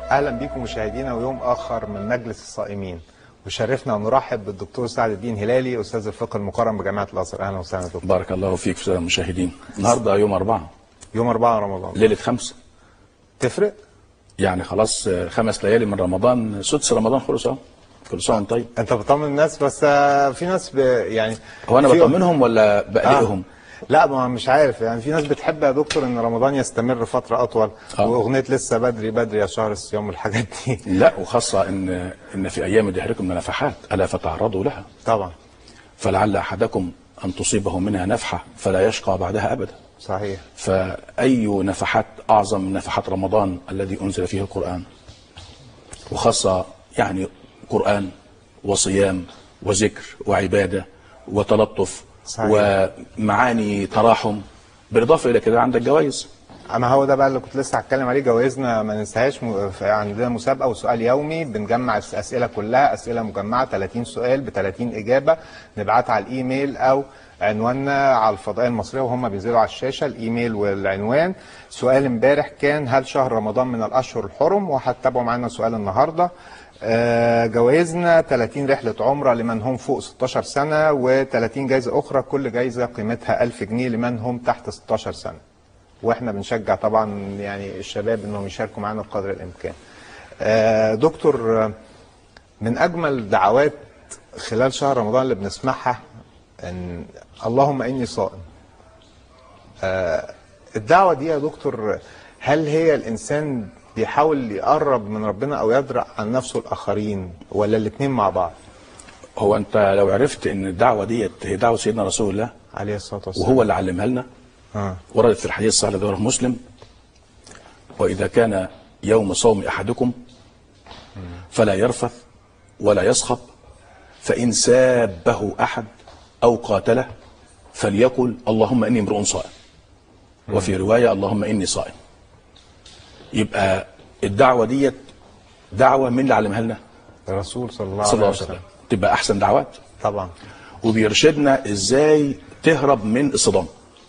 اهلا بكم مشاهدينا ويوم اخر من مجلس الصائمين وشرفنا ونرحب بالدكتور سعد الدين هلالي استاذ الفقه المقارن بجامعه الازهر اهلا وسهلا دكتور بارك الله فيك في المشاهدين النهارده يوم أربعة يوم 4 رمضان ليلة خمسة تفرق يعني خلاص آه، خمس ليالي من رمضان سدس رمضان خلص اهو كل سنة وانت طيب انت بتطمن الناس بس آه، في ناس ب... يعني هو أنا في- بطمنهم ولا بقلقهم؟ لا ما مش عارف يعني في ناس بتحب يا دكتور ان رمضان يستمر فتره اطول آه. واغنيه لسه بدري بدري يا شهر الصيام والحاجات دي لا وخاصة إن إن في أيام دهركم من نفحات ألا فتعرضوا لها طبعا فلعل أحدكم أن تصيبه منها نفحة فلا يشقى بعدها أبدا صحيح فأي نفحات أعظم من نفحات رمضان الذي أنزل فيه القرآن وخاصة يعني قرآن وصيام وذكر وعبادة وتلطف صحيح. ومعاني تراحم بالإضافة إلى كده عندك جوائز اما هو ده بقى اللي كنت لسه هتكلم عليه جوائزنا ما ننساهاش م- في- عندنا مسابقه وسؤال يومي بنجمع الاسئله كلها اسئله مجمعه 30 سؤال ب 30 اجابه نبعتها على الايميل او عنواننا على الفضائيه المصريه وهم بينزلوا على الشاشه الايميل والعنوان سؤال امبارح كان هل شهر رمضان من الاشهر الحرم وهتتابعوا معانا سؤال النهارده آه، جوائزنا 30 رحلة عمرة لمن هم فوق 16 سنة و30 جايزة أخرى كل جايزة قيمتها 1000 جنيه لمن هم تحت 16 سنة واحنا بنشجع طبعا يعني الشباب انهم يشاركوا معانا بقدر الامكان. آه، دكتور آه، من اجمل دعوات خلال شهر رمضان اللي بنسمعها ان اللهم اني صائم. آه، الدعوه دي يا دكتور هل هي الانسان بيحاول يقرب من ربنا او يدرع عن نفسه الاخرين ولا الاثنين مع بعض؟ هو أنت لو عرفت إن الدعوة ديت هي دعوة سيدنا رسول الله عليه الصلاه والسلام. وهو اللي علمها لنا آه. وردت في الحديث الصحيح الذي رواه مسلم وإذا كان يوم صوم أحدكم فلا يرفث ولا يصخب فإن سابه أحد أو قاتله فليقل اللهم إني امرؤ صائم وفي رواية اللهم إني صائم يبقى الدعوة ديت دعوة من اللي علمها لنا الرسول صلى الله صلى الله عليه عليه وسلم وسلم تبقى أحسن دعوات طبعا وبيرشدنا ازاي تهرب من الصدام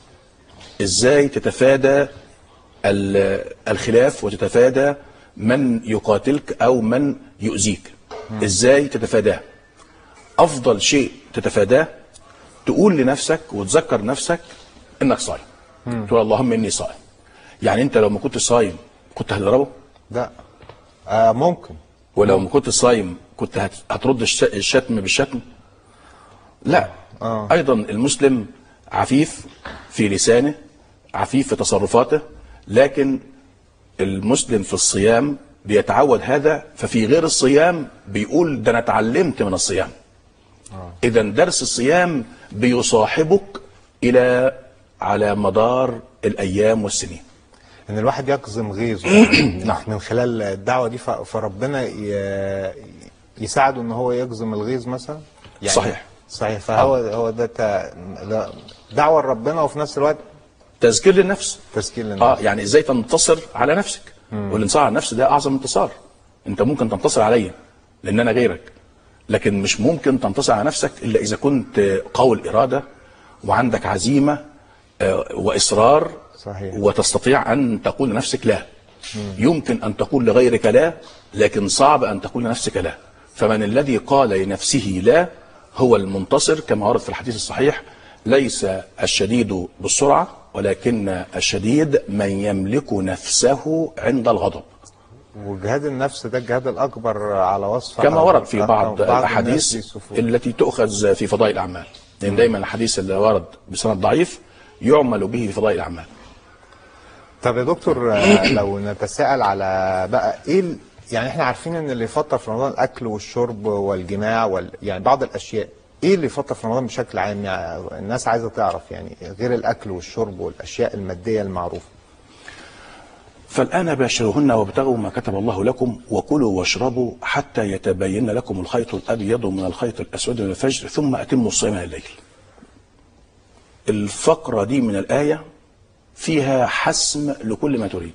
ازاي تتفادى ال- الخلاف وتتفادى من يقاتلك او من يؤذيك ازاي تتفاداه افضل شيء تتفاداه تقول لنفسك وتذكر نفسك انك صايم تقول اللهم اني صائم يعني انت لو ما كنت صايم كنت هتضربه لا آه ممكن ولو ما كنت صايم كنت هت- هترد الش- الشتم بالشتم لا آه. ايضا المسلم عفيف في لسانه عفيف في تصرفاته لكن المسلم في الصيام بيتعود هذا ففي غير الصيام بيقول ده انا اتعلمت من الصيام اذا درس الصيام بيصاحبك الى على مدار الايام والسنين ان الواحد يقزم غيظه نعم. من خلال الدعوه دي ف- فربنا ي- يساعده ان هو يقزم الغيظ مثلا صحيح. صحيح فهو هو ده تا- ده دعوه لربنا وفي نفس الوقت تذكير للنفس تذكير للنفس اه يعني ازاي تنتصر على نفسك والانتصار على النفس ده اعظم انتصار انت ممكن تنتصر عليا لان انا غيرك لكن مش ممكن تنتصر على نفسك الا اذا كنت قوي الاراده وعندك عزيمه آه، واصرار صحيح. وتستطيع ان تقول لنفسك لا يمكن ان تقول لغيرك لا لكن صعب ان تقول لنفسك لا فمن الذي قال لنفسه لا هو المنتصر كما ورد في الحديث الصحيح ليس الشديد بالسرعه ولكن الشديد من يملك نفسه عند الغضب وجهاد النفس ده الجهاد الاكبر على وصف كما ورد في بعض الناس الاحاديث بيوصفوه. التي تؤخذ في فضائل الاعمال لان دايما الحديث اللي ورد بسند ضعيف يعمل به في فضائل الاعمال طب يا دكتور آه، لو نتساءل على بقى ايه ال- يعني احنا عارفين ان اللي يفطر في رمضان الاكل والشرب والجماع وال يعني بعض الاشياء ايه اللي يفطر في رمضان بشكل عام يعني الناس عايزه تعرف يعني غير الاكل والشرب والاشياء الماديه المعروفه فالآن باشروهن وابتغوا ما كتب الله لكم وكلوا واشربوا حتى يتبين لكم الخيط الأبيض من الخيط الأسود من الفجر ثم أتموا الصيام إلى الليل الفقرة دي من الآية فيها حسم لكل ما تريد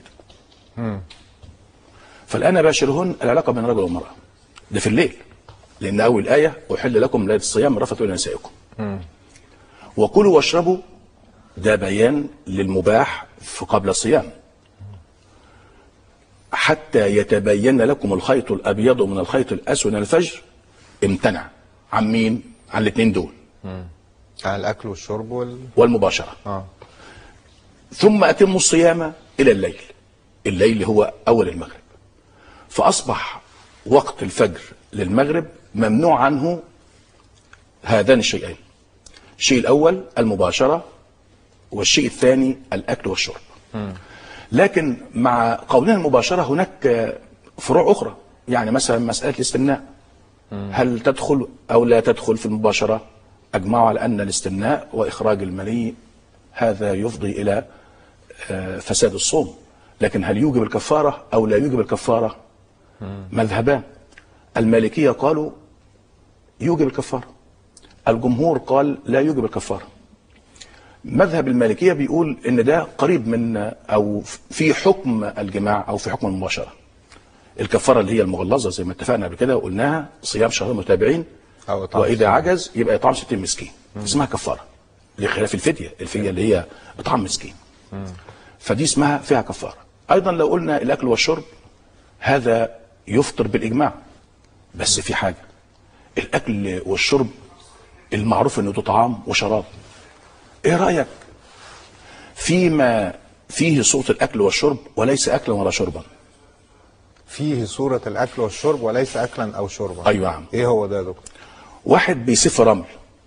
فالآن باشرهن العلاقة بين الرجل والمرأة ده في الليل لأن أول آية أحل لكم ليلة الصيام رفث إلى نسائكم وكلوا واشربوا ده بيان للمباح في قبل الصيام حتى يتبين لكم الخيط الابيض من الخيط الاسود من الفجر امتنع عن مين؟ عن الاثنين دول عن الاكل والشرب وال والمباشره اه ثم اتموا الصيام الى الليل الليل هو اول المغرب فاصبح وقت الفجر للمغرب ممنوع عنه هذان الشيئين الشيء الاول المباشره والشيء الثاني الاكل والشرب لكن مع قولنا المباشره هناك فروع اخرى يعني مثلا مساله الاستمناء هل تدخل او لا تدخل في المباشره اجمعوا على ان الاستمناء واخراج المني هذا يفضي الى آه، فساد الصوم لكن هل يوجب الكفاره او لا يوجب الكفاره مذهبان المالكيه قالوا يوجب الكفاره الجمهور قال لا يوجب الكفاره مذهب المالكيه بيقول ان ده قريب من او في حكم الجماع او في حكم المباشره الكفاره اللي هي المغلظه زي ما اتفقنا قبل كده وقلناها صيام شهرين متابعين أو إطعام واذا ستين. عجز يبقى اطعام 60 مسكين اسمها كفاره لخلاف الفديه الفديه اللي هي اطعام مسكين فدي اسمها فيها كفاره ايضا لو قلنا الاكل والشرب هذا يفطر بالاجماع بس في حاجه الاكل والشرب المعروف انه ده طعام وشراب ايه رايك فيما فيه صوت الاكل والشرب وليس اكلا ولا شربا فيه صورة الأكل والشرب وليس أكلا أو شربا أيوة يا عم. إيه هو ده يا دكتور؟ واحد بيسف رمل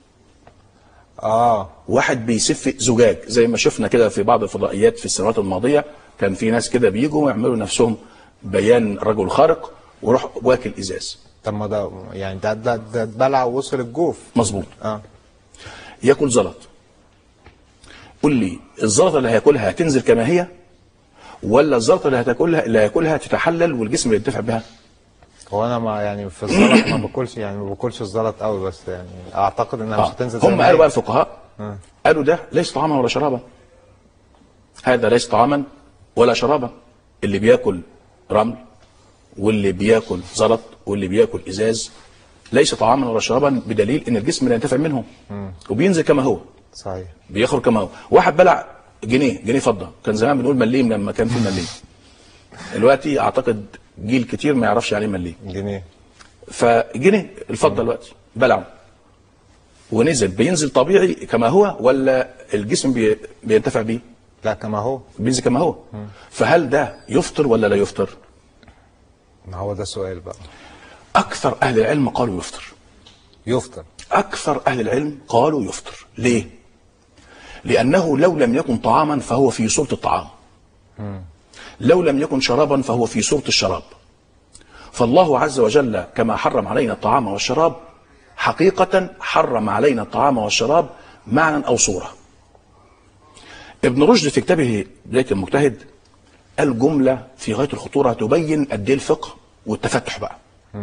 آه واحد بيسف زجاج زي ما شفنا كده في بعض الفضائيات في السنوات الماضيه كان في ناس كده بيجوا ويعملوا نفسهم بيان رجل خارق ويروح واكل ازاز طب ما ده يعني ده ده ده اتبلع ووصل الجوف مظبوط آه ياكل زلط قول لي الزلطه اللي هياكلها هتنزل كما هي ولا الزلطه اللي هتاكلها اللي هياكلها تتحلل والجسم ينتفع بها هو أنا ما يعني في الزلط ما باكلش يعني ما باكلش الزلط قوي بس يعني أعتقد إنها مش آه. هتنزل زي هم ما قالوا هي. بقى الفقهاء قالوا ده ليس طعاما ولا شرابا هذا ليس طعاما ولا شرابا اللي بياكل رمل واللي بياكل زلط واللي بياكل ازاز ليس طعاما ولا شرابا بدليل ان الجسم لا ينتفع منهم وبينزل كما هو صحيح بيخرج كما هو واحد بلع جنيه جنيه فضه كان زمان بنقول مليم لما كان في مليم دلوقتي اعتقد جيل كتير ما يعرفش يعني إيه مليم جنيه فجنيه الفضه دلوقتي بلعه ونزل بينزل طبيعي كما هو ولا الجسم بي بينتفع بيه لا كما هو بينزل كما هو فهل ده يفطر ولا لا يفطر ما هو ده السؤال بقى اكثر اهل العلم قالوا يفطر يفطر اكثر اهل العلم قالوا يفطر ليه لانه لو لم يكن طعاما فهو في صوره الطعام لو لم يكن شرابا فهو في صوره الشراب فالله عز وجل كما حرم علينا الطعام والشراب حقيقة حرم علينا الطعام والشراب معنى أو صورة ابن رشد في كتابه بداية المجتهد قال جملة في غاية الخطورة تبين قد ايه الفقه والتفتح بقى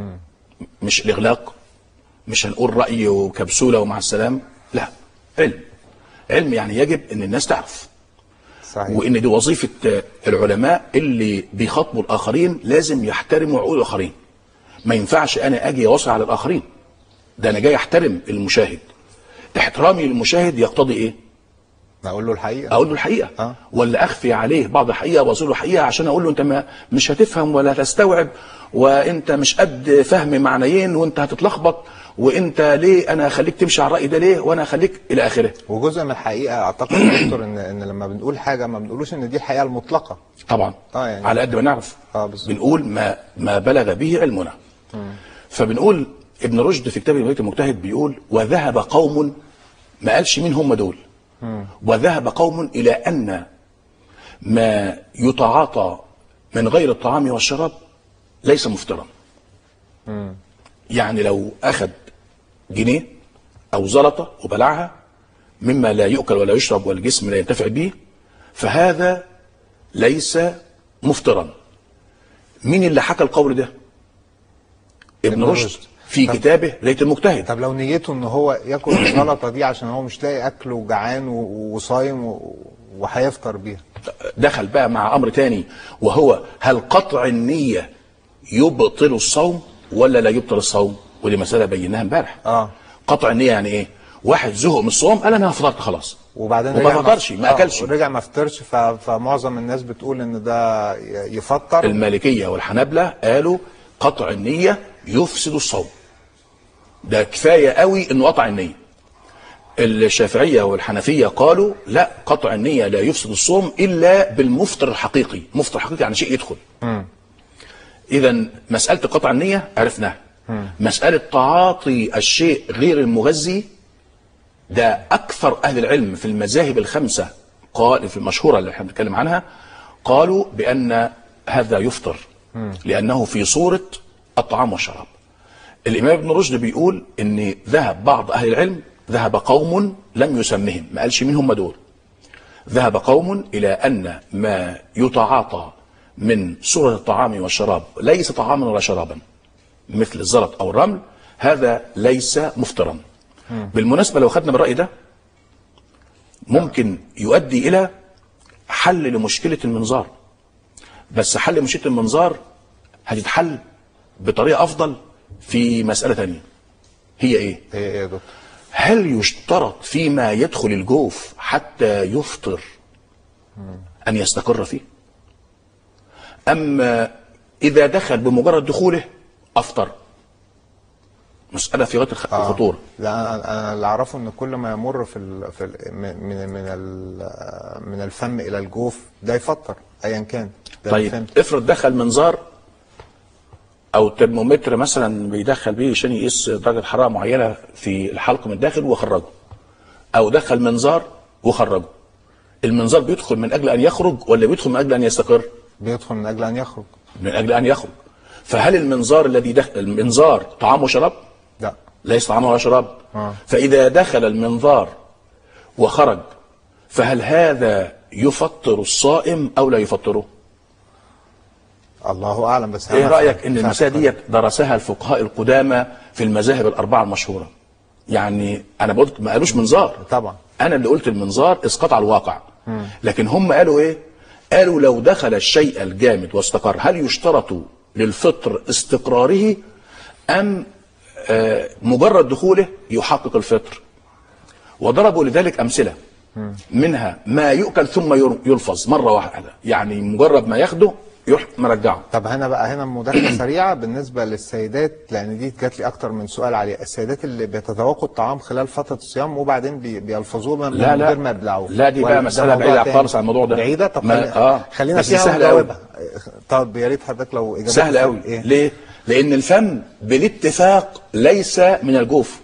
مش الإغلاق مش هنقول رأي وكبسولة ومع السلام لا علم علم يعني يجب ان الناس تعرف صحيح وان دي وظيفه العلماء اللي بيخاطبوا الاخرين لازم يحترموا عقول الاخرين ما ينفعش انا اجي اوصي على الاخرين ده انا جاي احترم المشاهد احترامي للمشاهد يقتضي ايه اقول له الحقيقه اقول له الحقيقه آه. ولا اخفي عليه بعض الحقيقه واقول له الحقيقه عشان اقول له انت ما مش هتفهم ولا هتستوعب وانت مش قد فهم معنيين وانت هتتلخبط وانت ليه انا اخليك تمشي على الراي ده ليه وانا اخليك الى اخره وجزء من الحقيقه اعتقد يا دكتور ان ان لما بنقول حاجه ما بنقولوش ان دي الحقيقه المطلقه طبعا آه يعني. على قد ما نعرف آه بالظبط. بنقول ما ما بلغ به علمنا فبنقول ابن رشد في كتابه بيت المجتهد بيقول وذهب قوم ما قالش مين هم دول وذهب قوم الى ان ما يتعاطى من غير الطعام والشراب ليس مفطرا يعني لو اخذ جنيه او زلطه وبلعها مما لا يؤكل ولا يشرب والجسم لا ينتفع به فهذا ليس مفطرا مين اللي حكى القول ده ابن ابن رشد رشد. في طب- كتابه ليت المجتهد طب لو نيته ان هو ياكل السلطه دي عشان هو مش لاقي اكل وجعان و- وصايم و- وهيفطر بيها دخل بقى مع امر تاني وهو هل قطع النيه يبطل الصوم ولا لا يبطل الصوم ودي مساله بيناها امبارح اه قطع النيه يعني ايه واحد زهق من الصوم قال انا فطرت خلاص وبعدين وما رجع فطرش، ما آه، أكلش. رجع ما فطرش ف- فمعظم الناس بتقول ان ده ي- يفطر المالكية والحنابلة قالوا قطع النية يفسد الصوم ده كفاية قوي انه قطع النية الشافعية والحنفية قالوا لا قطع النية لا يفسد الصوم إلا بالمفطر الحقيقي مفطر حقيقي يعني شيء يدخل إذا مسألة قطع النية عرفناها مسألة تعاطي الشيء غير المغذي ده أكثر أهل العلم في المذاهب الخمسة قال في المشهورة اللي احنا بنتكلم عنها قالوا بأن هذا يفطر لأنه في صورة الطعام والشراب الإمام ابن رشد بيقول إن ذهب بعض أهل العلم ذهب قوم لم يسمهم ما قالش مين هم دول ذهب قوم إلى أن ما يتعاطى من صورة الطعام والشراب ليس طعاما ولا شرابا مثل الزلط أو الرمل هذا ليس مفطرا بالمناسبة لو خدنا بالرأي ده ممكن يؤدي إلى حل لمشكلة المنظار بس حل مشكلة المنظار هتتحل بطريقة أفضل في مسألة تانية هي إيه؟ ايه ايه يا دكتور هل يشترط فيما يدخل الجوف حتى يفطر أن يستقر فيه أما إذا دخل بمجرد دخوله أفطر مسألة في غاية الخ- آه. الخطورة لا انا أنا اللي اعرفه ان كل ما يمر في ال... في ال... من من من, ال... من الفم الى الجوف ده يفطر ايا كان ده اللي طيب فهمته. افرض دخل منظار او ترمومتر مثلا بيدخل بيه عشان يقيس درجه حراره معينه في الحلق من الداخل وخرجه او دخل منظار وخرجه المنظار بيدخل من اجل ان يخرج ولا بيدخل من اجل ان يستقر بيدخل من اجل ان يخرج من اجل ان يخرج فهل المنظار الذي دخل المنظار طعام وشراب لا ليس طعام ولا شراب آه. فاذا دخل المنظار وخرج فهل هذا يفطر الصائم او لا يفطره الله اعلم بس ايه أنا رايك ان فاهم- المسائل فاهم. ديت درسها الفقهاء القدامى في المذاهب الاربعه المشهوره يعني انا قلت ما قالوش منظار طبعا انا اللي قلت المنظار اسقاط على الواقع لكن هم قالوا ايه قالوا لو دخل الشيء الجامد واستقر هل يشترط للفطر استقراره ام آه مجرد دخوله يحقق الفطر وضربوا لذلك امثله منها ما يؤكل ثم ير- يلفظ مره واحده يعني مجرد ما ياخده يروح مرجعه طب هنا بقى هنا مداخله سريعه بالنسبه للسيدات لان دي جات لي اكتر من سؤال عليها السيدات اللي بيتذوقوا الطعام خلال فتره الصيام وبعدين بي- بيلفظوه من لا من لا غير ما يبلعوه لا دي ولا بقى ده مسألة موضوع بعيدة تاني؟ خالص عن الموضوع ده بعيدة طب ما- خلي... آه. خلينا بس فيها سهلة أوي. ونجاوبها طب يا ريت حضرتك لو اجابتك سهل قوي إيه؟ ليه لان الفم بالاتفاق ليس من الجوف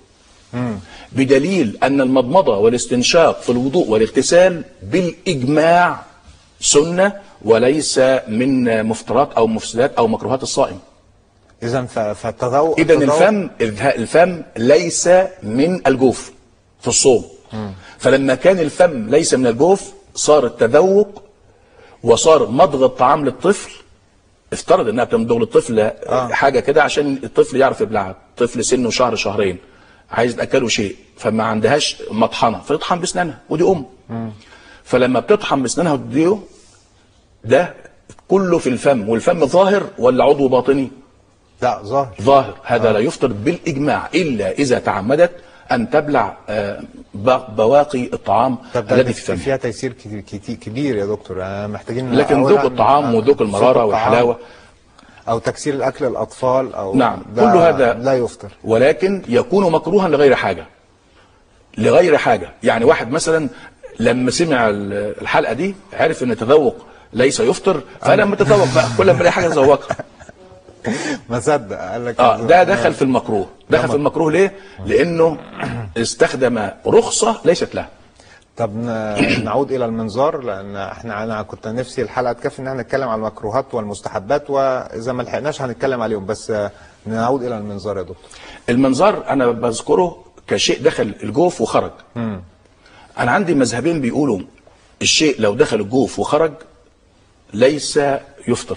بدليل ان المضمضه والاستنشاق في الوضوء والاغتسال بالاجماع سنه وليس من مفترات او مفسدات او مكروهات الصائم اذا ف- فالتذوق اذا التذوق- الفم الفم ليس من الجوف في الصوم فلما كان الفم ليس من الجوف صار التذوق وصار مضغ الطعام للطفل افترض انها بتمضغ للطفل آه. حاجه كده عشان الطفل يعرف يبلعها طفل سنه شهر شهرين عايز تاكله شيء فما عندهاش مطحنه فتطحن باسنانها ودي ام فلما بتطحن باسنانها وتديه ده كله في الفم والفم ظاهر ولا عضو باطني لا ظاهر ظاهر هذا لا يفطر بالإجماع إلا إذا تعمدت أن تبلع آه، ب- بواقي الطعام طب ده الذي في فمها فيها تيسير كتير, كتير كبير يا دكتور آه، محتاجين لكن أولاً ذوق الطعام آه، وذوق ذوق المرارة الطعام والحلاوة او تكسير الاكل للاطفال او نعم ده كل هذا لا يفطر ولكن يكون مكروها لغير حاجة لغير حاجة يعني واحد مثلا لما سمع ال- الحلقة دي عرف ان التذوق ليس يفطر فلما تذوق بقى كل ما يلاقي حاجة يذوقها ما صدق قال لك اه ده دخل في المكروه دخل في المكروه ليه لانه استخدم رخصة ليست له طب ن- نعود الى المنظار لان احنا انا كنت نفسي الحلقه تكفي ان احنا نتكلم على المكروهات والمستحبات واذا ما لحقناش هنتكلم عليهم بس آه، نعود الى المنظار يا دكتور المنظار انا بذكره كشيء دخل الجوف وخرج انا عندي مذهبين بيقولوا الشيء لو دخل الجوف وخرج ليس يفطر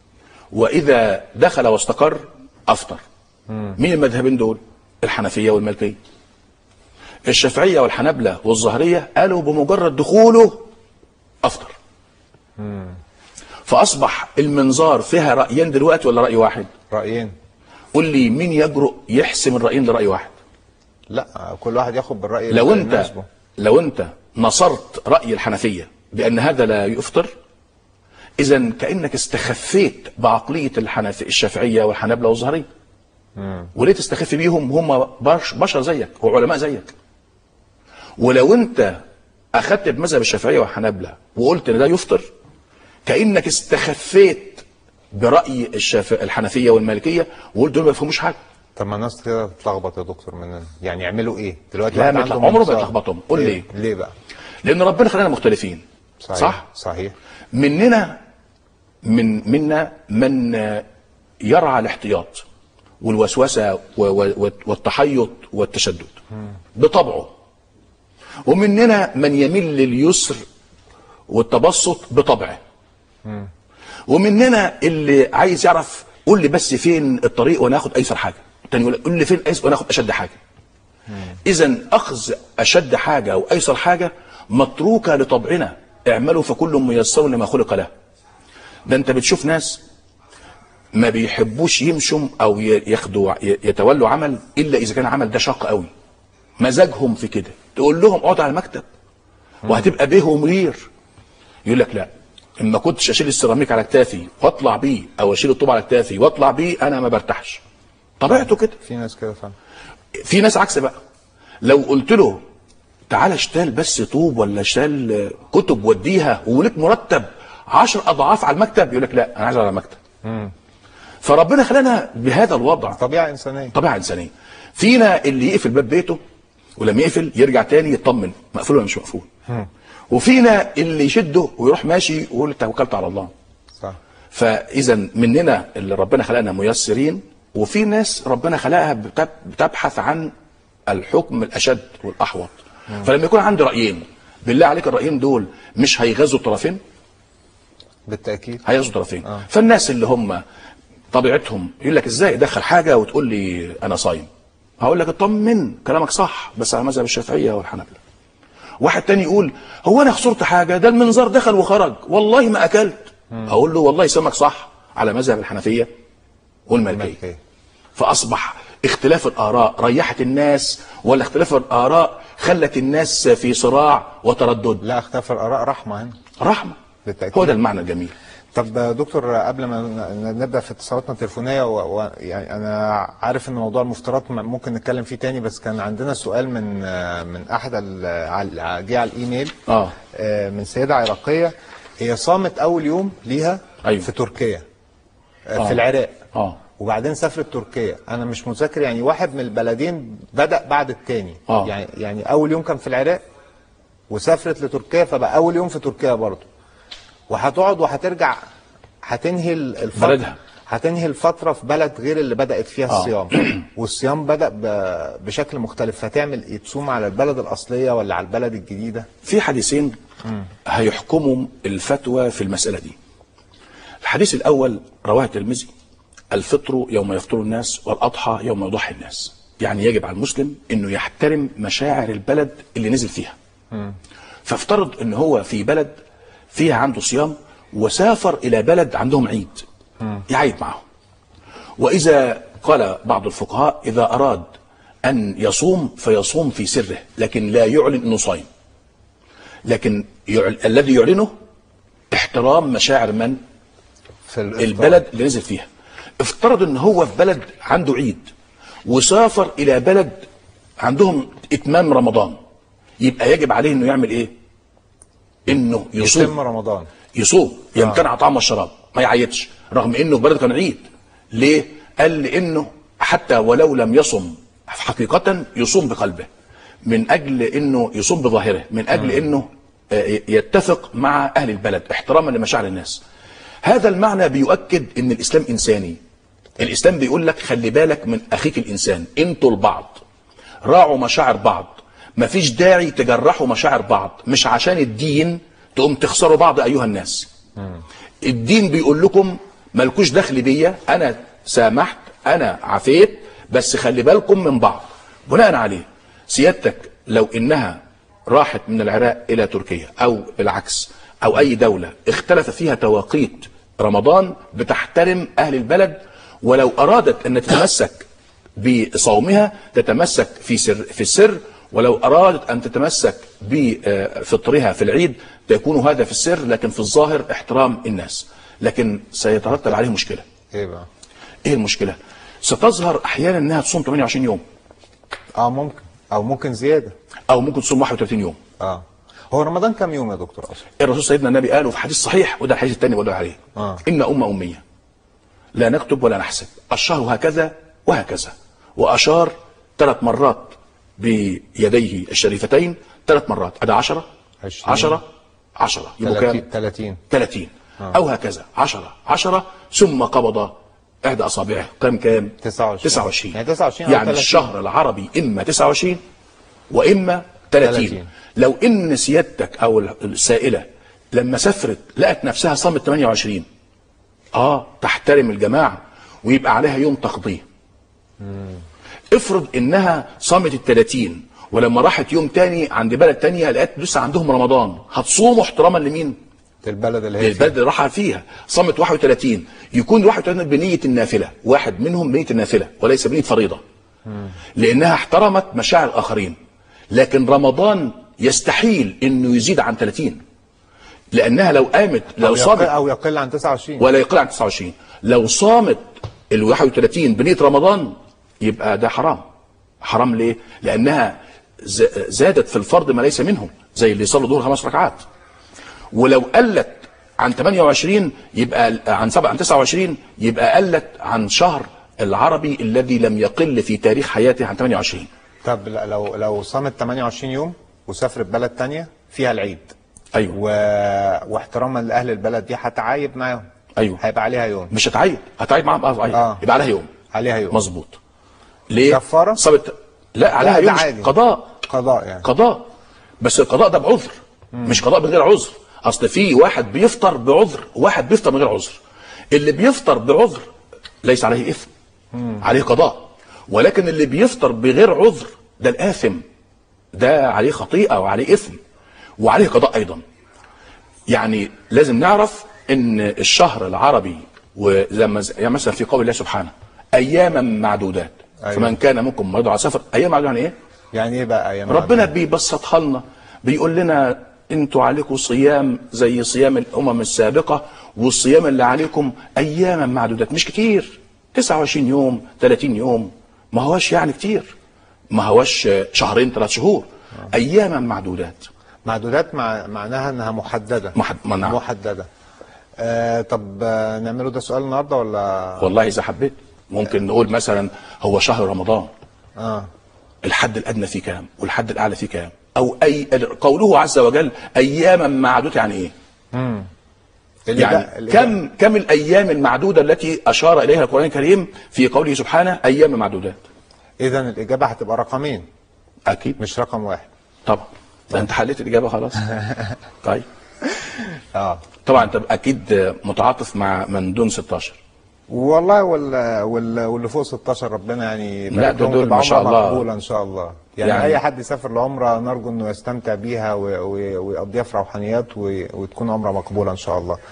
واذا دخل واستقر افطر مين المذهبين دول الحنفيه والمالكيه الشافعيه والحنابله والظهريه قالوا بمجرد دخوله افطر فاصبح المنظار فيها رايين دلوقتي ولا راي واحد رايين قول لي مين يجرؤ يحسم الرايين لراي واحد لا كل واحد ياخد بالراي لو اللي انت يناسبه. لو انت نصرت راي الحنفيه بان هذا لا يفطر اذا كانك استخفيت بعقليه الحنف الشافعيه والحنابله والظهريه وليه تستخف بيهم هم بش- بشر زيك وعلماء زيك ولو انت اخذت بمذهب الشافعيه والحنابله وقلت ان ده يفطر كانك استخفيت براي الشاف... الحنفيه والمالكيه وقلت دول ما يفهموش حاجه طب ما الناس كده تتلخبط يا دكتور مننا يعني يعملوا ايه دلوقتي لا واحد ما عنده يتلخ- عمره ما منصار. يتلخبطهم. قول ليه؟ ليه؟ ليه بقى لان ربنا خلانا مختلفين صحيح صح صحيح مننا من منا من يرعى الاحتياط والوسوسه و- و- والتحيط والتشدد بطبعه ومننا من يميل لليسر والتبسط بطبعه ومننا اللي عايز يعرف قول لي بس فين الطريق وانا اخد ايسر حاجه تاني يقول لك قول لي فين ايسر وانا اخد اشد حاجه اذا اخذ اشد حاجه او ايسر حاجه متروكه لطبعنا اعملوا فكل ميسر لما خلق له ده انت بتشوف ناس ما بيحبوش يمشوا او ي- ياخدوا ي- يتولوا عمل الا اذا كان العمل ده شاق قوي مزاجهم في كده تقول لهم اقعد على المكتب وهتبقى به ومرير يقول لك لا اما كنتش اشيل السيراميك على كتافي واطلع بيه او اشيل الطوب على كتافي واطلع بيه انا ما برتاحش طبيعته كده في ناس كده فعلا في ناس عكس بقى لو قلت له تعالى اشتال بس طوب ولا اشتال كتب وديها ولك مرتب عشر اضعاف على المكتب يقول لك لا انا عايز على المكتب فربنا خلانا بهذا الوضع طبيعه انسانيه طبيعه انسانيه فينا اللي يقفل باب بيته ولما يقفل يرجع تاني يطمن مقفول ولا مش مقفول وفينا اللي يشده ويروح ماشي ويقول توكلت على الله صح فاذا مننا اللي ربنا خلقنا ميسرين وفي ناس ربنا خلقها بتب- بتبحث عن الحكم الاشد والاحوط فلما يكون عندي رايين بالله عليك الرايين دول مش هيغزوا الطرفين بالتاكيد هيغزوا طرفين فالناس اللي هم طبيعتهم يقول لك ازاي ادخل حاجه وتقول لي انا صايم هقول لك اطمن كلامك صح بس على مذهب الشافعيه والحنابله واحد تاني يقول هو انا خسرت حاجه ده المنظار دخل وخرج والله ما اكلت اقول له والله سمك صح على مذهب الحنفيه والمالكيه الملكية. فاصبح اختلاف الاراء ريحت الناس ولا اختلاف الاراء خلت الناس في صراع وتردد لا اختلاف الاراء رحمه هنا رحمه بالتأكيد. هو ده المعنى الجميل طب دكتور قبل ما ن- نبدا في اتصالاتنا التليفونيه و... و... يعني انا عارف ان موضوع المفترضات م- ممكن نتكلم فيه تاني بس كان عندنا سؤال من من احد ال... على- جه على الايميل اه آه، من سيده عراقيه هي صامت اول يوم ليها أيوة. في تركيا آه، آه. في العراق اه وبعدين سافرت تركيا انا مش متذكر يعني واحد من البلدين بدا بعد التاني آه. يعني يعني اول يوم كان في العراق وسافرت لتركيا فبقى اول يوم في تركيا برضه وهتقعد وهترجع هتنهي ال- الفتره بلدها. هتنهي الفتره في بلد غير اللي بدات فيها آه. الصيام والصيام بدا ب- بشكل مختلف فتعمل ايه تصوم على البلد الاصليه ولا على البلد الجديده في حديثين هيحكموا الفتوى في المسألة دي الحديث الأول رواه الترمذي الفطر يوم يفطر الناس والأضحى يوم يضحي الناس يعني يجب على المسلم أنه يحترم مشاعر البلد اللي نزل فيها فافترض أنه هو في بلد فيها عنده صيام وسافر إلى بلد عندهم عيد يعيد معهم وإذا قال بعض الفقهاء إذا أراد أن يصوم فيصوم في سره لكن لا يعلن أنه صايم لكن يعل... الذي يعلنه احترام مشاعر من في الإفطار. البلد اللي نزل فيها افترض ان هو في بلد عنده عيد وسافر الى بلد عندهم اتمام رمضان يبقى يجب عليه انه يعمل ايه انه يتم يصوم رمضان يصوم يمتنع طعام والشراب ما يعيطش رغم انه في بلد كان عيد ليه قال لانه حتى ولو لم يصم حقيقة يصوم بقلبه من اجل انه يصوم بظاهره من اجل انه آه، يتفق مع اهل البلد احتراما لمشاعر الناس هذا المعنى بيؤكد ان الاسلام انساني الاسلام بيقول لك خلي بالك من اخيك الانسان انتوا البعض راعوا مشاعر بعض مفيش داعي تجرحوا مشاعر بعض مش عشان الدين تقوم تخسروا بعض ايها الناس الدين بيقول لكم مالكوش دخل بيا انا سامحت انا عفيت بس خلي بالكم من بعض بناء عليه سيادتك لو انها راحت من العراق الى تركيا او العكس او اي دوله اختلف فيها توقيت رمضان بتحترم اهل البلد ولو ارادت ان تتمسك بصومها تتمسك في سر في السر ولو ارادت ان تتمسك بفطرها في العيد تكون هذا في السر لكن في الظاهر احترام الناس لكن سيترتب عليه مشكله ايه بقى ايه المشكله ستظهر احيانا انها تصوم 28 يوم اه ممكن او ممكن زياده او ممكن تصوم 31 يوم اه هو رمضان كام يوم يا دكتور اصلا الرسول سيدنا النبي قاله في حديث صحيح وده الحديث الثاني بقول عليه آه. ان امه اميه لا نكتب ولا نحسب الشهر هكذا وهكذا واشار ثلاث مرات بيديه الشريفتين ثلاث مرات ادي 10 عشرين. 10 10 يبقى 30 كام 30 30 او هكذا 10 10 ثم قبض احدى اصابعه كم كام 29. 29 يعني 29 أو يعني 30. الشهر العربي اما 29 واما 30 30. لو ان سيادتك او السائله لما سافرت لقت نفسها صامت 28 اه تحترم الجماعه ويبقى عليها يوم تقضيه افرض انها صامت ال 30 ولما راحت يوم تاني عند بلد تانية لقيت لسه عندهم رمضان هتصوم احتراما لمين؟ البلد اللي هي البلد اللي راح فيها صامت 31 يكون 31 بنية النافلة واحد منهم بنية النافلة وليس بنية فريضة لأنها احترمت مشاعر الآخرين لكن رمضان يستحيل أنه يزيد عن 30 لأنها لو قامت لو أو يقل, صامت او يقل عن 29 ولا يقل عن 29 لو صامت ال 31 بنية رمضان يبقى ده حرام حرام ليه؟ لأنها ز- زادت في الفرض ما ليس منهم زي اللي يصلوا ظهر خمس ركعات ولو قلت عن 28 يبقى ال- عن 7 عن 29 يبقى قلت عن شهر العربي الذي لم يقل في تاريخ حياته عن 28 طب لا- لو لو صامت 28 يوم وسافرت بلد تانية فيها العيد ايوه و... واحتراما لاهل البلد دي هتعايب معاهم أيوة. هيبقى عليها يوم مش هتعيد هتعيد معاهم اه آه. آه. يبقى عليها يوم عليها يوم مظبوط ليه؟ كفارة؟ صابت لا عليها لا، ده يوم مش عادي. قضاء قضاء يعني قضاء بس القضاء ده بعذر مش قضاء بغير عذر اصل في واحد بيفطر بعذر وواحد بيفطر من غير عذر اللي بيفطر بعذر ليس عليه اثم عليه قضاء ولكن اللي بيفطر بغير عذر ده الاثم ده عليه خطيئه وعليه اثم وعليه قضاء ايضا يعني لازم نعرف ان الشهر العربي ولما يعني مثلا في قول الله سبحانه اياما معدودات أيوة. فمن كان منكم مريض على سفر ايام معدودات يعني ايه؟ يعني ايه بقى ايام ربنا بيبسطها لنا بيقول لنا انتوا عليكم صيام زي صيام الامم السابقه والصيام اللي عليكم اياما معدودات مش كتير 29 يوم 30 يوم ما هوش يعني كتير ما هوش شهرين ثلاث شهور اياما معدودات معدودات مع... معناها انها محدده محد... منع. محدده آه طب آه نعمله ده سؤال النهارده ولا والله اذا حبيت ممكن نقول مثلا هو شهر رمضان اه الحد الادنى فيه كام والحد الاعلى فيه كام او اي قوله عز وجل اياما معدودة يعني ايه اللي يعني ده- اللي كم كم الايام المعدوده التي اشار اليها القران الكريم في قوله سبحانه ايام معدودات اذا الاجابه هتبقى رقمين اكيد مش رقم واحد طبعا ده انت حليت الاجابه خلاص طيب اه طبعا انت اكيد متعاطف مع من دون 16 والله وال... وال... واللي فوق 16 ربنا يعني لا، يبارك ده لهم دول تبقى ما شاء عمرة الله. مقبوله ان شاء الله يعني, يعني- اي حد يسافر العمره نرجو انه يستمتع بيها و... و... ويقضيها في روحانيات و... وتكون عمره مقبوله ان شاء الله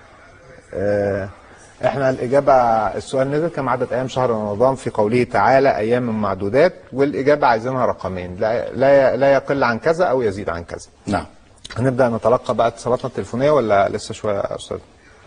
آه، احنا الاجابه السؤال نزل كم عدد ايام شهر رمضان في قوله تعالى ايام معدودات والاجابه عايزينها رقمين لا لا لا يقل عن كذا او يزيد عن كذا نعم هنبدا نتلقى بقى اتصالاتنا التليفونيه ولا لسه شويه يا استاذ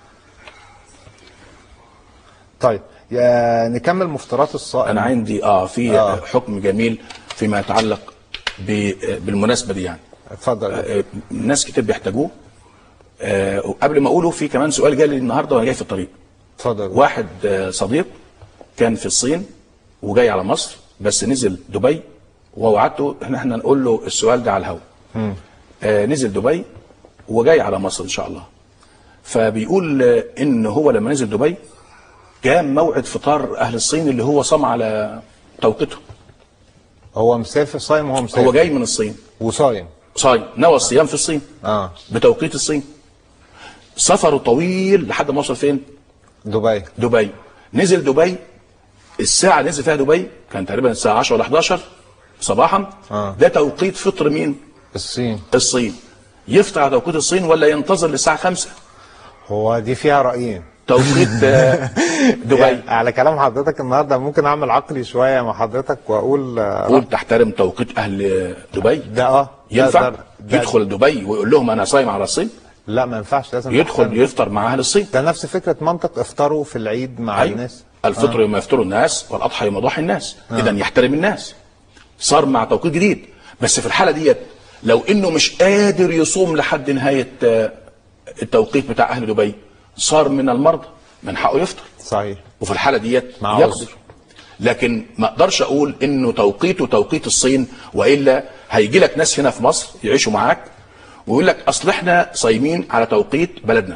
طيب يا نكمل مفطرات الصائم انا عندي اه في آه. آه. حكم جميل فيما يتعلق ب- بالمناسبه دي يعني اتفضل آه، ناس كتير بيحتاجوه آه وقبل ما اقوله في كمان سؤال جالي النهارده وانا جاي في الطريق اتفضل واحد آه، صديق كان في الصين وجاي على مصر بس نزل دبي ووعدته ان احنا نقول له السؤال ده على الهواء آه نزل دبي وجاي على مصر ان شاء الله فبيقول آه، ان هو لما نزل دبي كان موعد فطار اهل الصين اللي هو صام على توقيته هو مسافر صايم وهو مسافر هو جاي من الصين وصايم صايم نوى الصيام في الصين اه بتوقيت الصين سفره طويل لحد ما وصل فين دبي دبي نزل دبي الساعة اللي نزل فيها دبي كان تقريبا الساعة 10 ولا 11 صباحا آه. ده توقيت فطر مين؟ الصين الصين يفطر على توقيت الصين ولا ينتظر للساعة 5 هو دي فيها رايين توقيت آه، دبي يعني على كلام حضرتك النهارده ممكن اعمل عقلي شويه مع حضرتك واقول آه، قول تحترم توقيت أهل دبي ده اه ده- ينفع؟ ده ده- يدخل دبي ويقول لهم انا صايم على الصين لا ما ينفعش لازم يدخل تحترم. يفطر مع اهل الصين ده نفس فكره منطق افطروا في العيد مع أيوة. الناس الفطر يوم يفطر الناس والاضحى يوم يضحي الناس اذا يحترم الناس صار مع توقيت جديد بس في الحاله ديت لو انه مش قادر يصوم لحد نهايه آه، التوقيت بتاع اهل دبي صار من المرضى من حقه يفطر صحيح وفي الحاله ديت مع يقدر عذر. لكن ما اقدرش اقول انه توقيته توقيت الصين والا هيجي لك ناس هنا في مصر يعيشوا معاك ويقول لك اصل احنا صايمين على توقيت بلدنا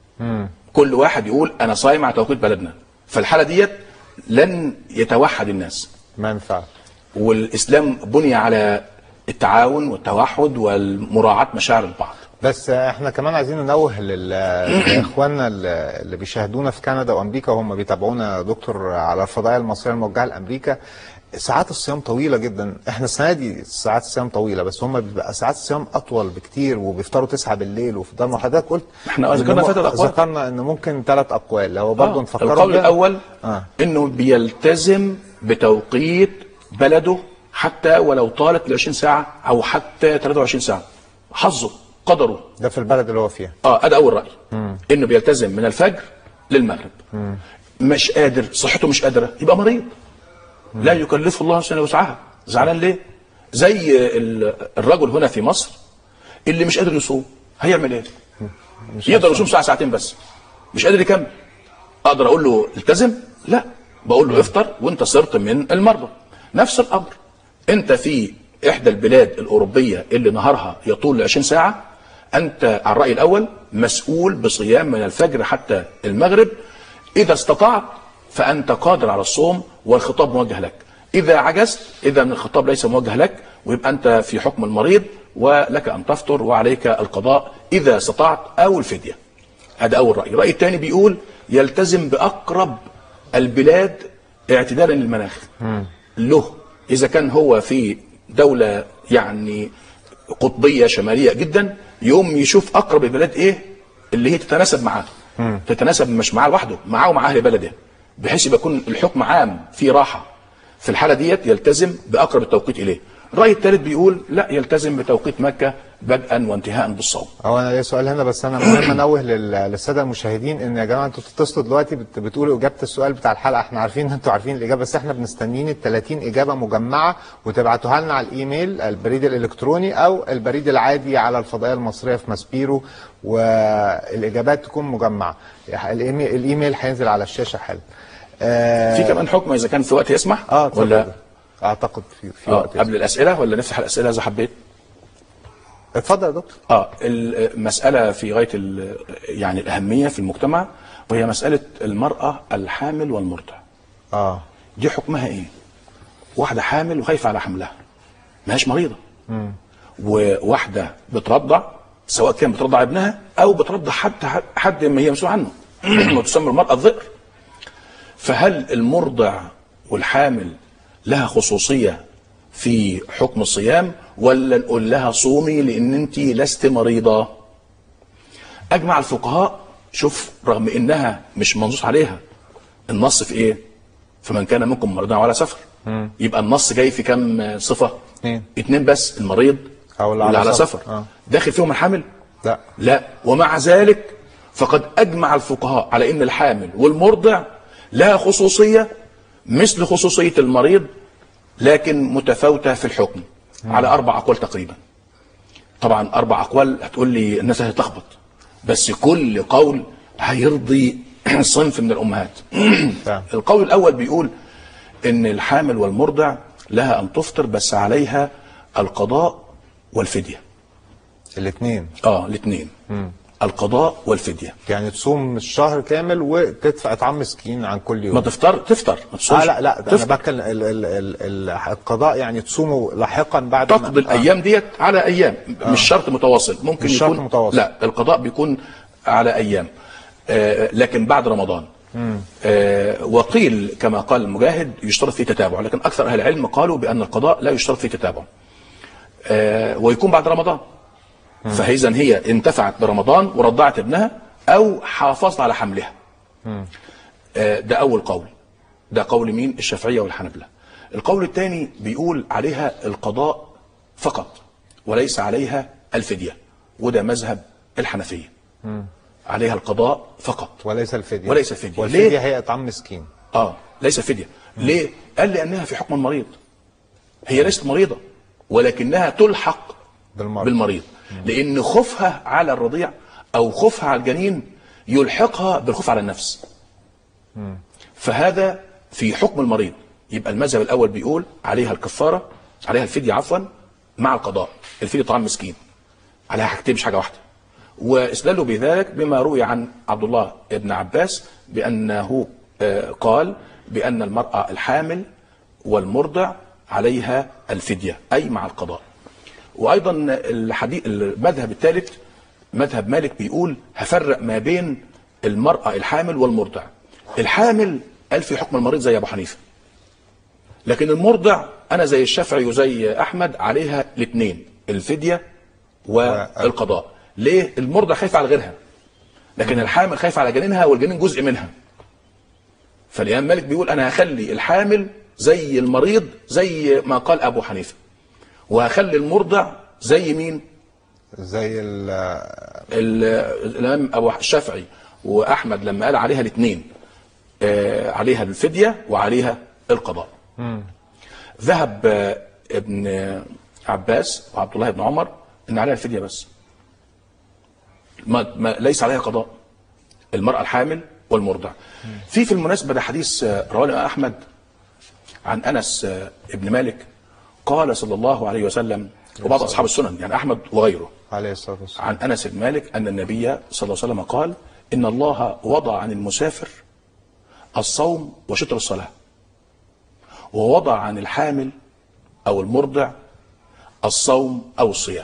كل واحد يقول انا صايم على توقيت بلدنا فالحاله ديت لن يتوحد الناس ما ينفعش والاسلام بني على التعاون والتوحد والمراعاه مشاعر البعض بس احنا كمان عايزين ننوه لل- لاخواننا اللي اللي بيشاهدونا في كندا وامريكا وهم بيتابعونا يا دكتور على الفضائيه المصريه الموجهه لامريكا ساعات الصيام طويله جدا احنا السنه دي ساعات الصيام طويله بس هم بيبقى ساعات الصيام اطول بكتير وبيفطروا 9 بالليل وفطار ما حضرتك قلت احنا إن ذكرنا م- ثلاث أقوال. ذكرنا ان ممكن ثلاث اقوال لو برضه آه، نفكروا القول بده. الاول آه. انه بيلتزم بتوقيت بلده حتى ولو طالت ل 20 ساعه او حتى 23 ساعه حظه قدره ده في البلد اللي هو فيها اه ادي اول راي انه بيلتزم من الفجر للمغرب مش قادر صحته مش قادره يبقى مريض لا يكلف الله نفسا إلا وسعها زعلان ليه زي ال- الرجل هنا في مصر اللي مش قادر يصوم هيعمل ايه يقدر يصوم ساعه ساعتين بس مش قادر يكمل اقدر اقول له التزم لا بقول له افطر وانت صرت من المرضى نفس الامر انت في احدى البلاد الاوروبيه اللي نهارها يطول ل 20 ساعه انت على الراي الاول مسؤول بصيام من الفجر حتى المغرب اذا استطعت فانت قادر على الصوم والخطاب موجه لك اذا عجزت اذا الخطاب ليس موجه لك ويبقى انت في حكم المريض ولك ان تفطر وعليك القضاء اذا استطعت او الفديه هذا اول راي الراي الثاني بيقول يلتزم باقرب البلاد اعتدالا للمناخ له اذا كان هو في دوله يعني قطبيه شماليه جدا يقوم يشوف اقرب البلاد ايه اللي هي تتناسب معاه تتناسب مش معاه لوحده معاه ومع اهل بلده بحيث يبقى يكون الحكم عام في راحه في الحاله ديت يلتزم باقرب التوقيت اليه الراي الثالث بيقول لا يلتزم بتوقيت مكه بدءا وانتهاء بالصوم هو انا ليا سؤال هنا بس انا مهم انوه لل- للساده المشاهدين ان يا جماعه انتوا بتتصلوا دلوقتي بت- بتقولوا اجابه السؤال بتاع الحلقه احنا عارفين ان انتوا عارفين الاجابه بس احنا بنستنين ال 30 اجابه مجمعه وتبعتوها لنا على الايميل البريد الالكتروني او البريد العادي على الفضائيه المصريه في ماسبيرو والاجابات تكون مجمعه الايميل الايميل هينزل على الشاشه حالا آه في كمان حكم اذا كان في وقت يسمح اه اتفضل. ولا اعتقد في في آه وقت قبل الاسئله ولا نفتح الاسئله اذا حبيت اتفضل يا دكتور اه المساله في غايه ال- يعني الاهميه في المجتمع وهي مساله المراه الحامل والمرضع اه دي حكمها ايه واحده حامل وخايفه على حملها ما هيش مريضه وواحده بترضع سواء كان بترضع ابنها او بترضع حد حد ما هي مسؤول عنه وتسمى المراه الذئر فهل المرضع والحامل لها خصوصيه في حكم الصيام ولا نقول لها صومي لان انت لست مريضه اجمع الفقهاء شوف رغم انها مش منصوص عليها النص في ايه فمن كان منكم مريضا على سفر يبقى النص جاي في كم صفه اتنين. اتنين بس المريض أو اللي واللي على على سفر. سفر آه. داخل فيهم الحامل لا لا ومع ذلك فقد اجمع الفقهاء على ان الحامل والمرضع لها خصوصيه مثل خصوصيه المريض لكن متفاوته في الحكم على اربع اقوال تقريبا طبعا اربع اقوال هتقول لي الناس هتتلخبط بس كل قول هيرضي صنف من الامهات فعلا. القول الاول بيقول ان الحامل والمرضع لها ان تفطر بس عليها القضاء والفديه الاثنين اه الاثنين القضاء والفديه يعني تصوم الشهر كامل وتدفع اطعام مسكين عن كل يوم ما تفطر تفطر ما تصومش آه لا لا ده انا تفطر. بتكلم ال- ال- ال- ال- القضاء يعني تصوموا لاحقا بعد ما- تقضي الايام ديت على ايام مش شرط متواصل ممكن مش يكون شرط متواصل. لا القضاء بيكون على ايام آه لكن بعد رمضان آه وقيل كما قال المجاهد يشترط فيه تتابع لكن اكثر اهل العلم قالوا بان القضاء لا يشترط فيه تتابع آه ويكون بعد رمضان فاذا هي انتفعت برمضان ورضعت ابنها او حافظت على حملها آه، ده اول قول ده قول مين الشافعيه والحنابله القول الثاني بيقول عليها القضاء فقط وليس عليها الفدية وده مذهب الحنفية عليها القضاء فقط وليس الفديه وليس الفدية. والفديه ليه؟ هي اطعام مسكين اه ليس فدية ليه؟ قال لأنها في حكم المريض هي ليست مريضة ولكنها تلحق بالمرض. بالمريض لأن خوفها على الرضيع أو خوفها على الجنين يلحقها بالخوف على النفس فهذا في حكم المريض يبقى المذهب الأول بيقول عليها الكفارة عليها الفدية عفوا مع القضاء الفدية طعام مسكين عليها حاجتين مش حاجة واحدة واستدلوا بذلك بما روي عن عبد الله بن عباس بأنه آه، قال بأن المرأة الحامل والمرضع عليها الفدية أي مع القضاء وأيضا الحديث المذهب الثالث مذهب مالك بيقول هفرق ما بين المرأة الحامل والمرضع الحامل قال في حكم المريض زي أبو حنيفة لكن المرضع أنا زي الشافعي وزي أحمد عليها الاثنين الفدية والقضاء ليه المرضع خايف على غيرها لكن الحامل خايف على جنينها والجنين جزء منها فالإمام مالك بيقول أنا هخلي الحامل زي المريض زي ما قال أبو حنيفة وهخلي المرضع زي مين زي ال ال- الامام ابو الشافعي واحمد لما قال عليها الاثنين آه، عليها الفديه وعليها القضاء ذهب آه، ابن عباس وعبد الله بن عمر ان عليها الفديه بس ما ما ليس عليها قضاء المراه الحامل والمرضع في في المناسبه ده حديث آه، رواه الإمام احمد عن انس آه، ابن مالك قال صلى الله عليه وسلم وبعض اصحاب السنن يعني احمد وغيره عليه الصلاه والسلام عن انس بن مالك ان النبي صلى الله عليه وسلم قال ان الله وضع عن المسافر الصوم وشطر الصلاه ووضع عن الحامل او المرضع الصوم او الصيام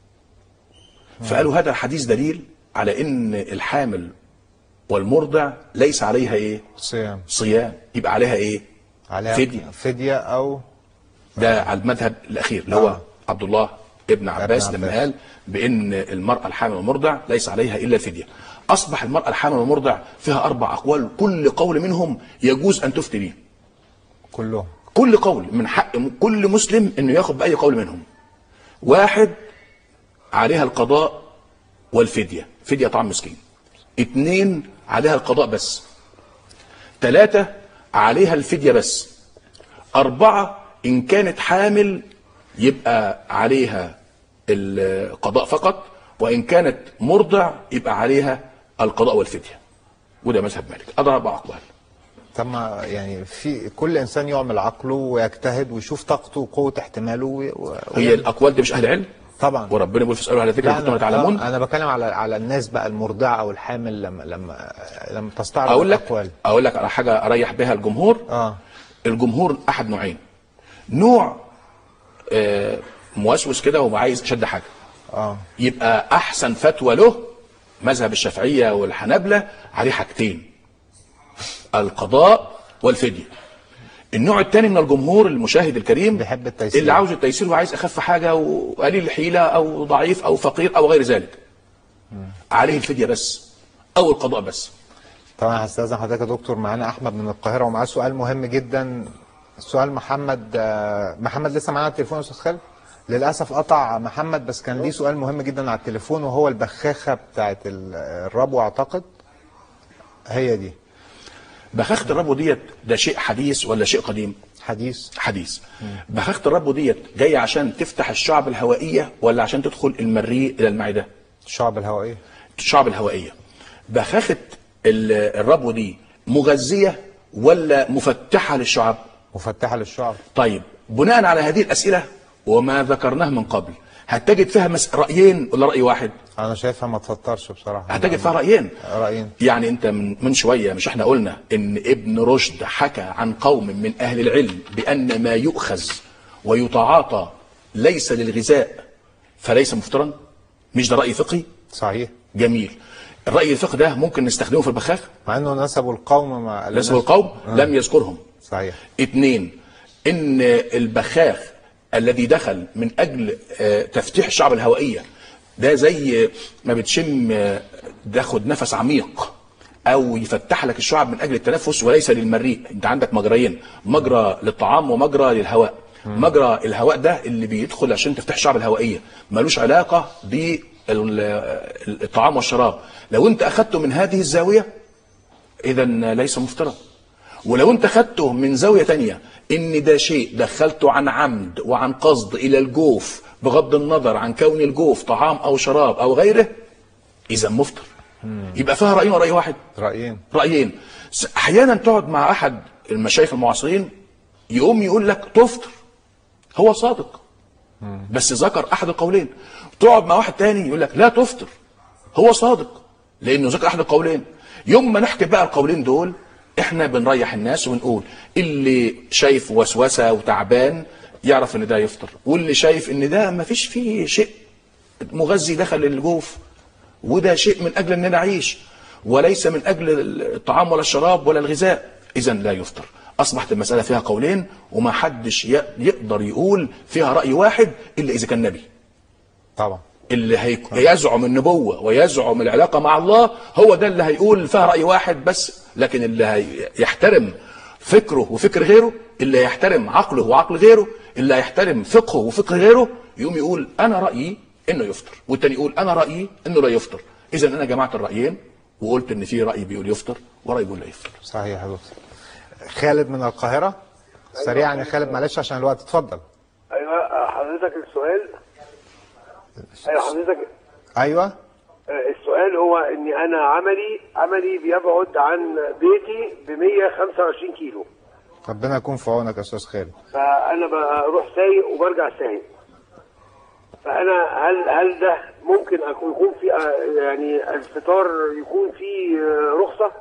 فقالوا هذا الحديث دليل على ان الحامل والمرضع ليس عليها ايه صيام صيام يبقى عليها ايه عليها فدية. فديه او ده على المذهب الاخير اللي هو آه. عبد الله ابن عباس ابن لما عباس. قال بان المراه الحامل والمرضع ليس عليها الا الفديه اصبح المراه الحامل والمرضع فيها اربع اقوال كل قول منهم يجوز ان تفتي به كلهم كل قول من حق كل مسلم انه ياخد باي قول منهم واحد عليها القضاء والفديه فديه طعام مسكين اتنين عليها القضاء بس ثلاثة عليها الفدية بس أربعة إن كانت حامل يبقى عليها القضاء فقط وإن كانت مرضع يبقى عليها القضاء والفدية وده مذهب مالك أضرب أربع أقوال طب ما يعني في كل انسان يعمل عقله ويجتهد ويشوف طاقته وقوه احتماله و... و... هي الأقوال دي مش أهل علم طبعا وربنا يقول فاسألوا على ذكر لا كنتم لا أنا, تعلمون آه، انا بتكلم على على الناس بقى المرضعه او الحامل لما لما لما تستعرض أقول لك الاقوال أقول لك على حاجة أريح بها الجمهور اه الجمهور احد نوعين نوع آه، موسوس كده وعايز اشد حاجه اه يبقى احسن فتوى له مذهب الشافعيه والحنابله عليه حاجتين القضاء والفديه النوع الثاني من الجمهور المشاهد الكريم بيحب التيسير. اللي عاوز التيسير وعايز اخف حاجه وقليل الحيله او ضعيف او فقير او غير ذلك عليه الفديه بس او القضاء بس طبعا هستاذن حضرتك يا دكتور معانا احمد من القاهره ومعاه سؤال مهم جدا سؤال محمد آه، محمد لسه معانا على التليفون يا استاذ خالد للاسف قطع محمد بس كان ليه سؤال مهم جدا على التليفون وهو البخاخه بتاعت ال- الربو اعتقد هي دي بخاخه الربو ديت ده شيء حديث ولا شيء قديم حديث حديث بخاخة الربو ديت جاية عشان تفتح الشعب الهوائية ولا عشان تدخل المريء إلى المعدة الشعب الهوائيه الشعب الهوائية بخاخة ال- الربو دي مغذية ولا مفتحة للشعب مفتحه للشعب طيب بناء على هذه الأسئلة وما ذكرناه من قبل هتجد فيها مس... رأيين ولا رأي واحد انا شايفها ما تفطرش بصراحه هتجد فيها رأيين رايين يعني انت من, من شوية مش احنا قلنا ان ابن رشد حكى عن قوم من اهل العلم بان ما يؤخذ ويتعاطى ليس للغذاء فليس مفطرا مش ده رأي فقهي صحيح جميل الرأي الفقهي ده ممكن نستخدمه في البخاخ مع انه نسبوا القوم مع نسبة القوم لم يذكرهم صحيح اثنين ان البخاخ الذي دخل من اجل آه، تفتيح الشعب الهوائيه ده زي ما بتشم آه، تاخد نفس عميق او يفتح لك الشعب من اجل التنفس وليس للمريء انت عندك مجريين مجرى للطعام ومجرى للهواء مجرى الهواء ده اللي بيدخل عشان تفتح الشعب الهوائيه ملوش علاقه بالطعام والشراب لو انت اخدته من هذه الزاويه اذا ليس مفترض ولو انت خدته من زاويه تانية ان ده شيء دخلته عن عمد وعن قصد الى الجوف بغض النظر عن كون الجوف طعام او شراب او غيره اذا مفطر يبقى فيها رايين وراي واحد رايين رايين س- احيانا تقعد مع احد المشايخ المعاصرين يقوم يقول لك تفطر هو صادق بس ذكر احد القولين تقعد مع واحد تاني يقول لك لا تفطر هو صادق لانه ذكر احد القولين يوم ما نحكي بقى القولين دول احنا بنريح الناس ونقول اللي شايف وسوسه وتعبان يعرف ان ده يفطر واللي شايف ان ده ما فيش فيه شيء مغذي دخل الجوف وده شيء من اجل ان نعيش وليس من اجل الطعام ولا الشراب ولا الغذاء اذا لا يفطر اصبحت المساله فيها قولين وما حدش ي- يقدر يقول فيها راي واحد الا اذا كان نبي طبعا اللي هي- يزعم النبوة ويزعم العلاقة مع الله هو ده اللي هيقول فيها رأي واحد بس لكن اللي هي- يحترم فكره وفكر غيره اللي يحترم عقله وعقل غيره اللي يحترم فقهه وفقه غيره يقوم يقول أنا رأيي إنه يفطر والتاني يقول أنا رأيي إنه لا يفطر إذا أنا جمعت الرأيين وقلت إن في رأي بيقول يفطر ورأي بيقول لا يفطر صحيح يا دكتور خالد من القاهره سريعا يا خالد معلش عشان الوقت اتفضل ايوه حضرتك السؤال ايوه حضرتك ايوه آه، السؤال هو اني انا عملي عملي بيبعد عن بيتي ب 125 كيلو ربنا يكون في عونك يا استاذ خالد فانا بروح سايق وبرجع سايق فانا هل هل ده ممكن اكون يكون في آه، يعني الفطار يكون فيه آه، رخصه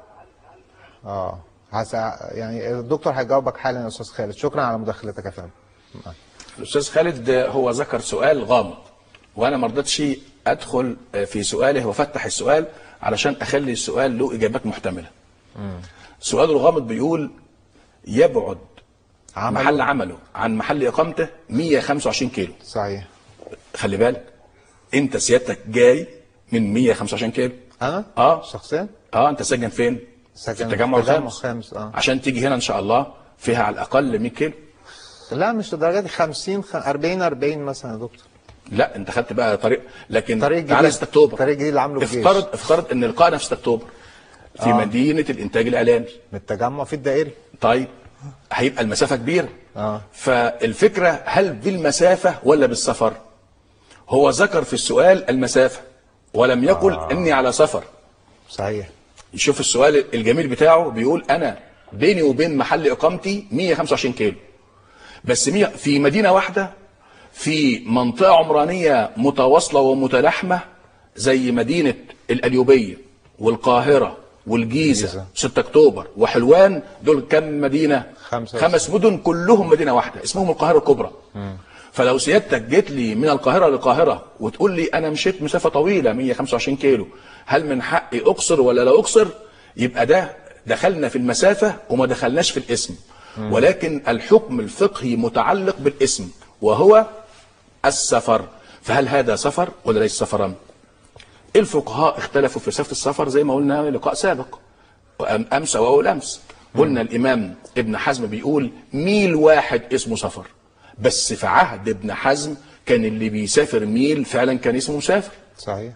اه هس... يعني الدكتور هيجاوبك حالا يا استاذ خالد شكرا على مداخلتك يا فندم الأستاذ خالد هو ذكر سؤال غامض وأنا ما رضيتش أدخل في سؤاله وأفتح السؤال علشان أخلي السؤال له إجابات محتملة سؤاله الغامض بيقول يبعد عمله. محل عمله عن محل إقامته 125 كيلو صحيح خلي بالك أنت سيادتك جاي من 125 كيلو انا آه. شخصيا اه انت ساكن فين؟ ساكن في التجمع في التجمع الخامس الخامس، آه. عشان تيجي هنا ان شاء الله فيها على الاقل 100 كيلو لا مش لدرجه دي 50 خ- 40 40 مثلا يا دكتور لا انت خدت بقى طريق لكن طريق تعالى جديد. 6 اكتوبر طريق جديد اللي عامله الجيش. افترض افترض ان القائنا في 6 اكتوبر في آه. مدينه الانتاج الاعلامي من التجمع في الدائري طيب هيبقى المسافه كبيره آه. فالفكره هل بالمسافه ولا بالسفر هو ذكر في السؤال المسافه ولم يقل آه. اني على سفر صحيح يشوف السؤال الجميل بتاعه بيقول انا بيني وبين محل اقامتي 125 كيلو بس مية في مدينه واحده في منطقه عمرانيه متواصله ومتلاحمه زي مدينه القليوبيه والقاهره والجيزه الجيزة. 6 اكتوبر وحلوان دول كم مدينه خمسة خمس مدن كلهم مدينه واحده اسمهم القاهره الكبرى فلو سيادتك جيت لي من القاهره للقاهره وتقول لي انا مشيت مسافه طويله 125 كيلو هل من حقي اقصر ولا لا اقصر يبقى ده دخلنا في المسافه وما دخلناش في الاسم ولكن الحكم الفقهي متعلق بالاسم وهو السفر فهل هذا سفر ولا ليس سفرا الفقهاء اختلفوا في صفه السفر زي ما قلنا لقاء سابق وأم- امس او اول امس قلنا الامام ابن حزم بيقول ميل واحد اسمه سفر بس في عهد ابن حزم كان اللي بيسافر ميل فعلا كان اسمه مسافر صحيح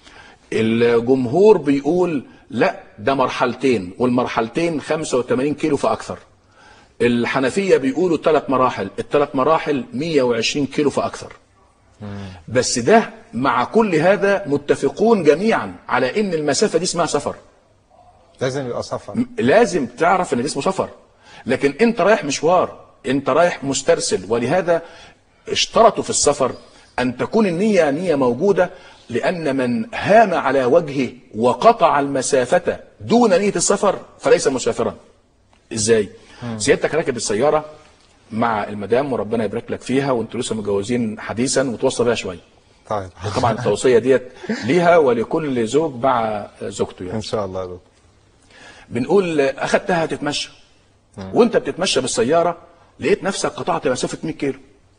الجمهور بيقول لا ده مرحلتين والمرحلتين 85 كيلو فاكثر الحنفيه بيقولوا ثلاث مراحل الثلاث مراحل 120 كيلو فاكثر بس ده مع كل هذا متفقون جميعا على ان المسافه دي اسمها سفر لازم يبقى سفر لازم تعرف ان ده اسمه سفر لكن انت رايح مشوار انت رايح مسترسل ولهذا اشترطوا في السفر ان تكون النية نية موجودة لان من هام على وجهه وقطع المسافة دون نية السفر فليس مسافرا ازاي سيادتك راكب السيارة مع المدام وربنا يبارك لك فيها وانتوا لسه متجوزين حديثا وتوصى بيها شويه طيب طبعا التوصيه ديت ليها ولكل زوج مع زوجته يعني ان شاء الله يا دكتور بنقول اخدتها تتمشى وانت بتتمشى بالسياره لقيت نفسك قطعت مسافه 100 كيلو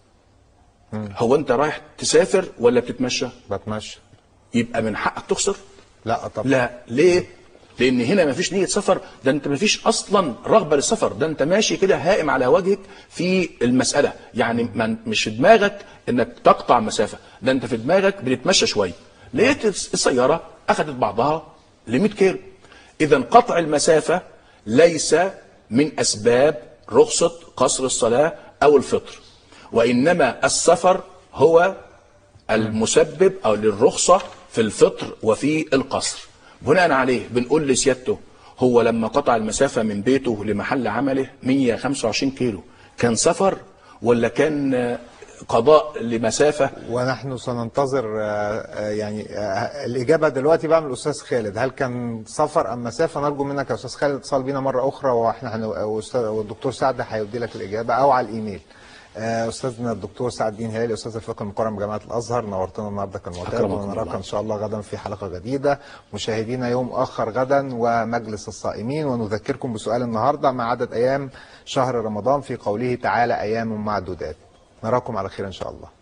هو انت رايح تسافر ولا بتتمشى بتمشى يبقى من حقك تخسر لا طبعا لا ليه لان هنا ما فيش نيه سفر ده انت ما فيش اصلا رغبه للسفر ده انت ماشي كده هائم على وجهك في المساله يعني ما مش في دماغك انك تقطع مسافه ده انت في دماغك بتتمشى شويه لقيت السياره اخذت بعضها ل 100 كيلو اذا قطع المسافه ليس من اسباب رخصه قصر الصلاه او الفطر وانما السفر هو المسبب او للرخصه في الفطر وفي القصر بناء عليه بنقول لسيادته هو لما قطع المسافه من بيته لمحل عمله 125 كيلو كان سفر ولا كان آه، قضاء لمسافه ونحن سننتظر آه، آه، يعني آه، الإجابة دلوقتي بقى من الأستاذ خالد هل كان سفر أم مسافة نرجو منك يا أستاذ خالد اتصال بينا مرة أخرى وإحنا هن... وأستاذ- والدكتور سعد هيودي لك الإجابة أو على الإيميل آه، أستاذنا الدكتور سعد الدين هلالي أستاذ الفقه المقارن بجامعة الأزهر نورتنا النهاردة كالمعتاد أكرمكم ونراك الله. إن شاء الله غدا في حلقة جديدة مشاهدينا يوم آخر غدا ومجلس الصائمين ونذكركم بسؤال النهاردة مع عدد أيام شهر رمضان في قوله تعالى أيام معدودات نراكم على خير إن شاء الله